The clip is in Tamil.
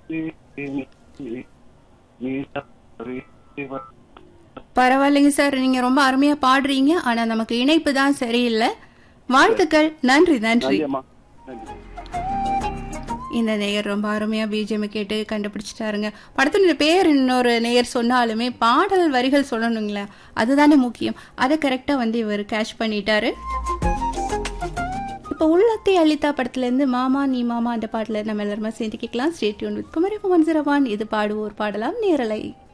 பரவாயில்லைங்க சார் நீங்க ரொம்ப அருமையா பாடுறீங்க ஆனா நமக்கு இணைப்பு தான் சரியில்லை வாழ்த்துக்கள் நன்றி நன்றி நன்றியம்மா நன்றி இந்த நேயர் ரொம்ப அருமையா பிஜிஎம் கேட்டு கண்டுபிடிச்சிட்டாருங்க படத்தினுடைய பேர் இன்னொரு நேயர் சொன்னாலுமே பாடல் வரிகள் சொல்லணுங்களே அதுதானே முக்கியம் அதை கரெக்டா வந்து இவர் கேட்ச் பண்ணிட்டாரு இப்போ உள்ளத்தை அளித்தா படத்துல இருந்து மாமா நீ மாமா அந்த பாட்டுல நம்ம எல்லாருமே சேர்ந்து கேட்கலாம் ஸ்டேட்யூன் வித் குமரி மோகன் சிரவான் இது பாடுவோர் பாடலாம் நேரலை